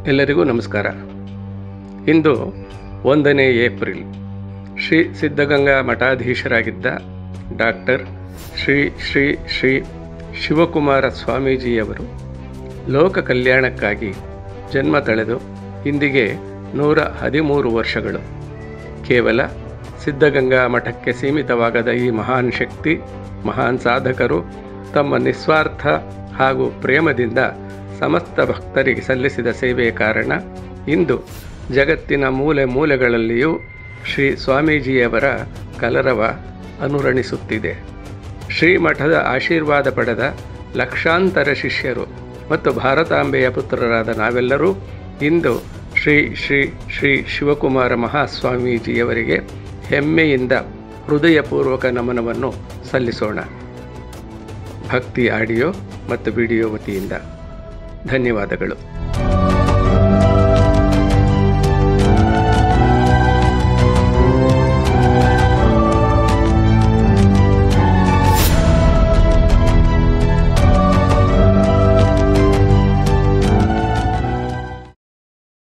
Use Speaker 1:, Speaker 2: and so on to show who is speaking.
Speaker 1: ಎಲ್ಲರಿಗೂ ನಮಸ್ಕಾರ ಇಂದು ಒಂದನೇ ಏಪ್ರಿಲ್ ಶ್ರೀ ಸಿದ್ಧಗಂಗಾ ಮಠಾಧೀಶರಾಗಿದ್ದ ಡಾಕ್ಟರ್ ಶ್ರೀ ಶ್ರೀ ಶ್ರೀ ಶಿವಕುಮಾರ ಸ್ವಾಮೀಜಿಯವರು ಲೋಕ ಕಲ್ಯಾಣಕ್ಕಾಗಿ ಜನ್ಮ ತಳೆದು ಇಂದಿಗೆ ನೂರ ಹದಿಮೂರು ವರ್ಷಗಳು ಕೇವಲ ಸಿದ್ಧಗಂಗಾ ಮಠಕ್ಕೆ ಸೀಮಿತವಾಗದ ಈ ಮಹಾನ್ ಶಕ್ತಿ ಮಹಾನ್ ಸಾಧಕರು ತಮ್ಮ ನಿಸ್ವಾರ್ಥ ಹಾಗೂ ಪ್ರೇಮದಿಂದ ಸಮಸ್ತ ಭಕ್ತರಿಗೆ ಸಲ್ಲಿಸಿದ ಸೇವೆಯ ಕಾರಣ ಇಂದು ಜಗತ್ತಿನ ಮೂಲೆ ಮೂಲೆಗಳಲ್ಲಿಯೂ ಶ್ರೀ ಸ್ವಾಮೀಜಿಯವರ ಕಲರವ ಅನುರಣಿಸುತ್ತಿದೆ ಶ್ರೀಮಠದ ಆಶೀರ್ವಾದ ಪಡೆದ ಲಕ್ಷಾಂತರ ಶಿಷ್ಯರು ಮತ್ತು ಭಾರತಾಂಬೆಯ ಪುತ್ರರಾದ ನಾವೆಲ್ಲರೂ ಇಂದು ಶ್ರೀ ಶ್ರೀ ಶ್ರೀ ಶಿವಕುಮಾರ ಮಹಾಸ್ವಾಮೀಜಿಯವರಿಗೆ ಹೆಮ್ಮೆಯಿಂದ ಹೃದಯಪೂರ್ವಕ ನಮನವನ್ನು ಸಲ್ಲಿಸೋಣ ಭಕ್ತಿ ಆಡಿಯೋ ಮತ್ತು ವಿಡಿಯೋ ವತಿಯಿಂದ ಧನ್ಯವಾದಗಳು